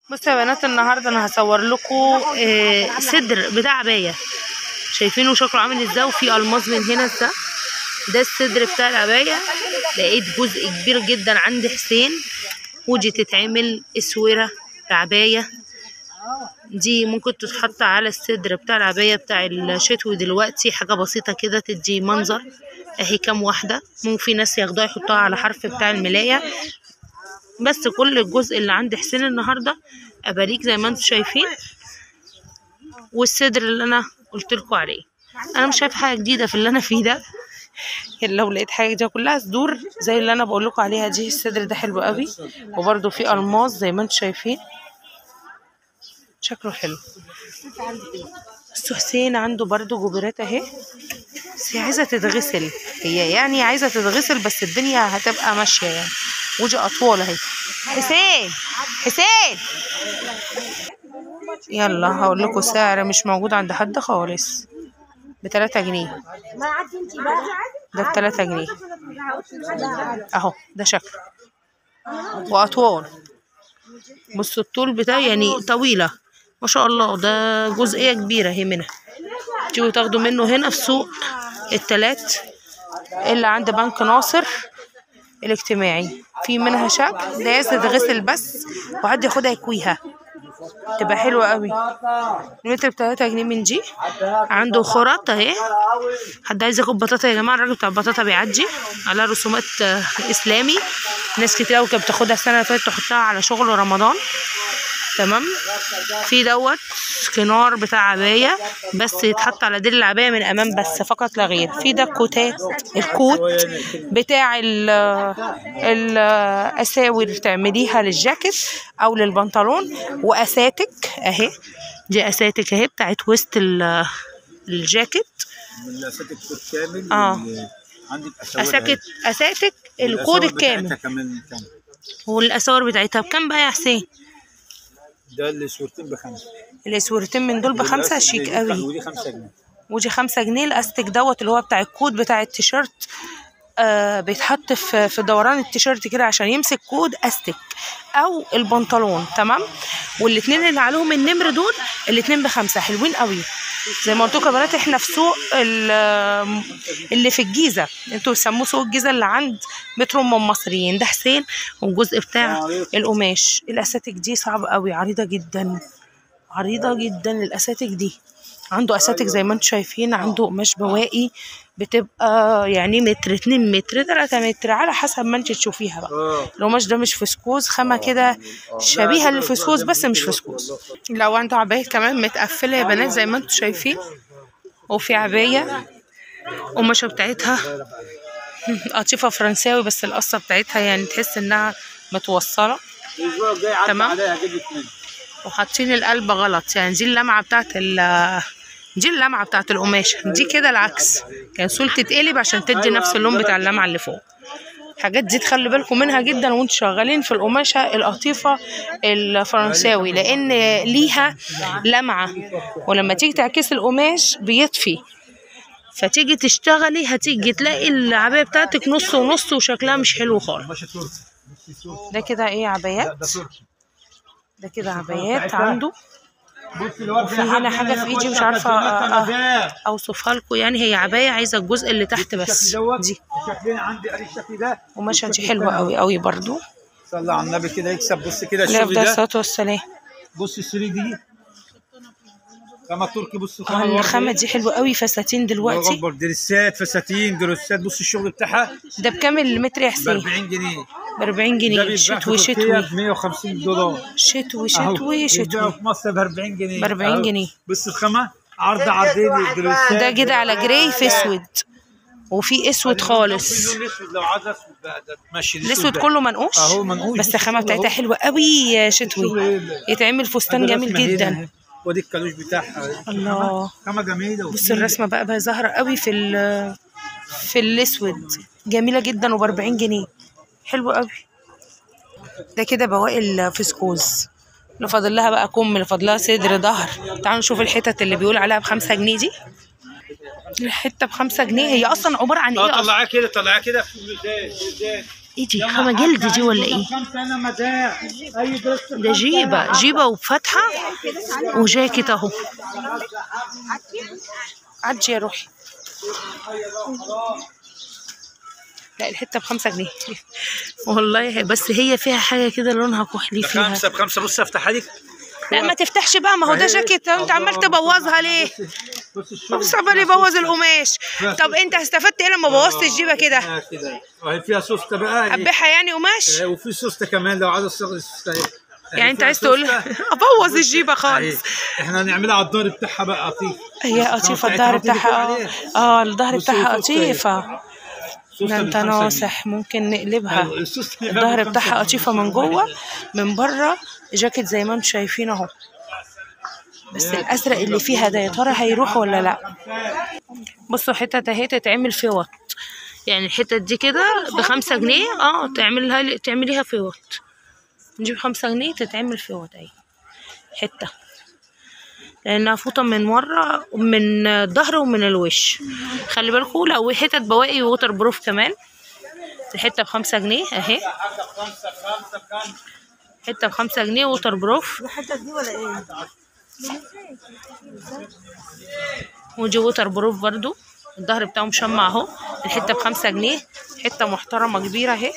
بصوا يا بنات النهارده انا هصور لكم آه، صدر بتاع عبايه شايفينه شكله عامل ازاي وفي الماظ من هنا ده ده الصدر بتاع العبايه لقيت جزء كبير جدا عند حسين ودي تتعمل اسوره العبايه دي ممكن تتحط على الصدر بتاع العبايه بتاع الشتوي دلوقتي حاجه بسيطه كده تدي منظر اهي كام واحده ممكن في ناس ياخدوها يحطوها على حرف بتاع الملايه بس كل الجزء اللي عند حسين النهارده اباريك زي ما انتم شايفين والصدر اللي انا قلت لكم عليه انا مش شايف حاجه جديده في اللي انا فيه ده إلا لو لقيت حاجه جديده كلها صدور زي اللي انا بقول لكم عليها دي الصدر ده حلو قوي وبرده في الماظ زي ما انتم شايفين شكله حلو بس حسين عنده برضو جبرات اهي بس هي عايزه تتغسل هي يعني عايزه تتغسل بس الدنيا هتبقى ماشيه يعني ودي اطول اهي حسين حسين يلا هقول لكم سعر مش موجود عند حد خالص بتلاتة جنيه ده بتلاتة جنيه اهو ده شكله واطوال بصوا الطول بتاعه يعني طويلة ما شاء الله ده جزئية كبيرة اهي منها تيجوا تاخدوا منه هنا في سوق التلات اللي عند بنك ناصر الاجتماعي في منها شكل ده عايزة تتغسل بس وحد ياخدها يكويها تبقى حلوة قوي المتر بتلاتة جنيه من دي عنده خرط اهي حد عايز ياخد بطاطا يا جماعة الراجل بتاع البطاطا بيعدي على رسومات آه، اسلامي ناس كتير قوي كانت بتاخدها السنة اللي فاتت تحطها على شغل رمضان تمام في دوت كنار بتاع عباية بس يتحط على ديل العباية من أمام بس فقط لا غير في ده الكوتات الكوت بتاع ال- الأساور تعمليها للجاكيت أو للبنطلون وأساتك أهي دي أساتك أهي بتاعت وسط ال- الجاكيت من الاساتك كود كامل آه. وال- عندك اساور أساتك أساتك الكود الكامل كمان كامل والأساور بتاعتها بكام بقى يا حسين؟ ده اللي صورتين بخمسه الأسورتين من دول بخمسة والأسد شيك دي- قوي ودي خمسه جنيه ودي خمسة جنيه الاستيك دوت اللي هو بتاع الكود بتاع التيشيرت آه بيتحط في في دوران التيشيرت كده عشان يمسك كود استيك او البنطلون تمام والاتنين اللي عليهم النمر دول الاتنين بخمسة حلوين قوي زي ما قلت لكم يا بنات احنا في سوق ال- اللي في الجيزه انتوا بتسموه سوق الجيزه اللي عند مترو ام المصريين ده حسين والجزء بتاع القماش الاساتك دي صعبه قوي عريضه جدا عريضة جدا الأساتك دي عنده أساتك زي ما انتم شايفين عنده قماش بواقي بتبقى يعني متر اتنين متر تلاتة متر على حسب ما انت تشوفيها بقى القماش ده مش فسكوز خامة كده شبيهة للفسكوز بس مش فسكوز لو عنده عباية كمان متقفلة يا بنات زي ما انتم شايفين وفي عباية القماشة بتاعتها قطيفة فرنساوي بس القصة بتاعتها يعني تحس انها متوصلة الاسبوع الجاي عدى تمام. عليها هجيب لك منه وحاطين القلب غلط يعني دي اللمعة بتاعت ال دي اللمعة بتاعت القماشة دي كده العكس كنسول تتقلب عشان تدي نفس اللون بتاع اللمعة اللي فوق الحاجات دي تخلي بالكم منها جدا وانتوا شغالين في القماشة القطيفة الفرنساوي لان ليها لمعة ولما تيجي تعكسي القماش بيطفي فتيجي تشتغلي هتيجي تلاقي العباية بتاعتك نص ونص وشكلها مش حلو خالص ماشي تركي ماشي تركي ده كده ايه عبايات ده تركي ده كده عبايات عنده بص الورد وفي هنا حاجة في إيدي مش عارفة أ- ده اوصفها لكم يعني هي عبايه عايزه الجزء اللي تحت بس الشكل دوت دي الشكلين عندي ادي الشكل ده وماشيه دي حلوه قوي قوي برضو صلى على النبي كده يكسب بص كده اللي الشغل ده ده الصلاه والسلام بص السري دي خامة تركي بص آه، الخامة الورد الخامه دي. دي حلوه قوي فساتين دلوقتي اكبر دريسات فساتين دروسات بص الشغل بتاعها ده بكام المتر يا ب حسين 40 جنيه ب 40 ده جنيه بيتباع شتوي في تركيا شتوي ب 150 دولار شتوي أهو. شتوي بيتباعوا شتوي في مصر ب 40 جنيه ب 40 أهو. جنيه. بص الخامة عرض عرضين الدروسات ده كده على جراي في اسود وفي اسود خالص اللون الاسود لو عايز اسود بقى ده تمشي الاسود ده. كله منقوش اهو منقوش بس الخامه بتاعتها حلوه قوي يا شتوي يتعمل فستان جميل جدا ودي الكالوش بتاعها الله خامة جميلة بص الرسمه بقى بقى ظاهره قوي في ال في الاسود جميله جدا وب 40 جنيه حلو قوي ده كده بواقي الفسكوز اللي فاضل لها بقى كم اللي فاضل لها صدر ظهر تعالوا نشوف الحتت اللي بيقول عليها بخمسة جنيه دي الحته بخمسة جنيه هي اصلا عباره عن ايه اه اصلا طلعها كده طلعها كده في الميزان ميزان ايه دي خامة جلد دي ولا ايه خمسة أنا متاع أي درس ده جيبة جيبة وبفتحة وجاكيت اهو عدي يا روحي لا الحتة بخمسة جنيه والله بس هي فيها حاجة كده لونها كحلي فيها خمسة بخمسة بص افتحها لك لا ما تفتحش بقى ما هو ده جاكيت انت عمال تبوظها ليه بص الشغل بص عمال يبوظ القماش طب انت استفدت ايه لما بوظت الجيبة كده آه، كده وهي فيها سوستة بقى ابيعها يعني قماش آه، وفي سوستة كمان لو عايز الشغل السوستة اهي. يعني انت فيها عايز تقول سوستة. ابوظ الجيبة أهي. خالص احنا هنعملها على الدار بتاعها بقى قطيف هي قطيفة الظهر بتاعها اه اه الظهر بصي بتاعها السوستة اهي. قطيفة سوستة ده انت بالخمسة جنيه. ناصح ممكن نقلبها أيوة، السوستة دي الظهر بخمسة بتاعها جنيه. قطيفة من جوه من بره جاكيت زي ما انتم شايفين اهو بس الازرق اللي فيها ده يا ترى هيروح ولا لا بصوا حتة اهي تتعمل فوط يعني الحتت دي كده بخمسة جنيه اه تعملها تعمليها فوط نجيب خمسة جنيه تتعمل فوط اهي حتة لانها فوطة من ورا من الظهر ومن الوش خلي بالكوا لو حتت بواقي ووتر بروف كمان الحتة بخمسة جنيه اهي حتة بخمسة جنيه ووتر بروف ودي ووتر بروف برضو الظهر بتاعه مشمع اهو الحتة بخمسة جنيه حتة محترمة كبيرة اهي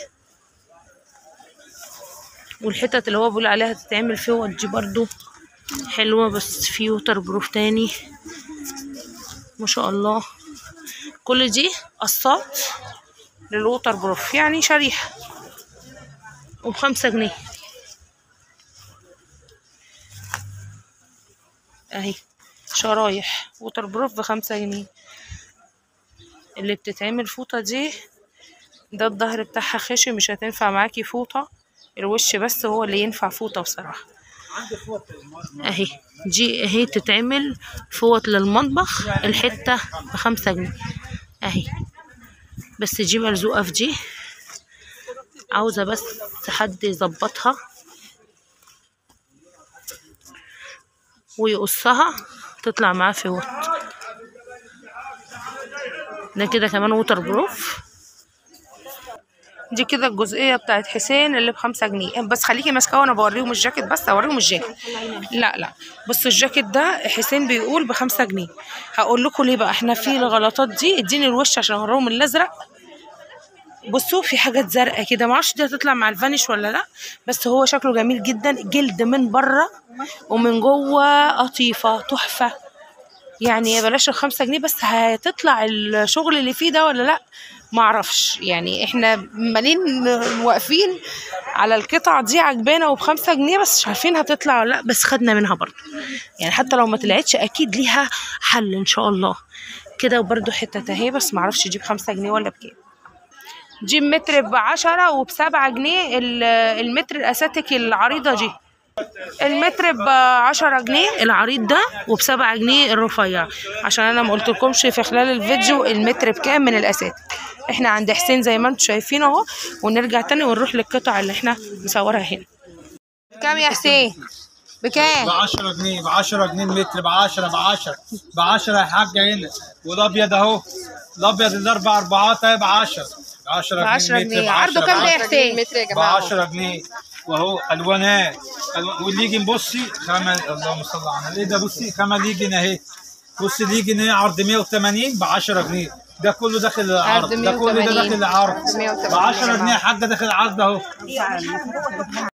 والحتت اللي هو بيقول عليها تتعمل فوط دي برضو حلوة بس في ووتر بروف تاني ما شاء الله كل دي قصات للووتر بروف يعني شريحة وبخمسة جنيه اهي شرايح ووتر بروف بخمسة جنيه اللي بتتعمل فوطة دي ده الظهر بتاعها خشن مش هتنفع معاكي فوطة الوش بس هو اللي ينفع فوطة بصراحة اهي دي اهي تتعمل فوط للمطبخ الحتة بخمسة جنيه اهي بس دي ملزوقة في دي عاوزة بس حد يظبطها ويقصها تطلع معاه فوط ده كده كمان ووتر بروف دي كده الجزئيه بتاعت حسين اللي بخمسة جنيه بس خليكي ماسكاه وانا بوريهم الجاكيت بس اوريهم الجاكيت لا لا بصوا الجاكيت ده حسين بيقول بخمسة جنيه هقول لكم ليه بقى احنا في الغلطات دي اديني الوش عشان اوريهم الازرق بصوا في حاجات زرقاء كده معرفش دي هتطلع مع الفانيش ولا لا بس هو شكله جميل جدا جلد من بره ومن جوه قطيفه تحفه يعني بلاش الخمسة جنيه بس هتطلع الشغل اللي فيه ده ولا لا معرفش يعني احنا مالين واقفين على القطع دي عجبانا وبخمسة جنيه بس مش عارفين هتطلع ولا لا بس خدنا منها برضو يعني حتى لو ما طلعتش اكيد ليها حل ان شاء الله كده وبرضو حتة اهي بس معرفش دي بخمسة جنيه ولا بكام دي متر بعشرة وبسبعة جنيه ال- المتر الأساتيك العريضة دي المتر بعشرة جنيه العريض ده وبسبعة جنيه الرفيع عشان انا ما قلتلكمش في خلال الفيديو المتر بكام من الاساتك احنا عند حسين زي ما انتم شايفين اهو ونرجع تاني ونروح للقطع اللي احنا مصورها هنا كام يا حسين بكام ب 10 جنيه ب 10 جنيه المتر ب 10 ب 10 ب 10 يا حاجه هنا والابيض اهو الابيض الاربع اربعات اهي ب 10 ب 10 ب 10 جنيه جنيه المتر عرضه كام ده يا حسين ب 10 جنيه واهو الوانات ألوان- واللي يجي بصي خمل اللهم صل على النبي ايه ده بصي خمل يجي اهي بصي اللي يجي هنا عرض 180 ب 10 جنيه ده كله داخل العرض ده كله ده داخل العرض ب 10 جنيه يا حاجه داخل العرض اهو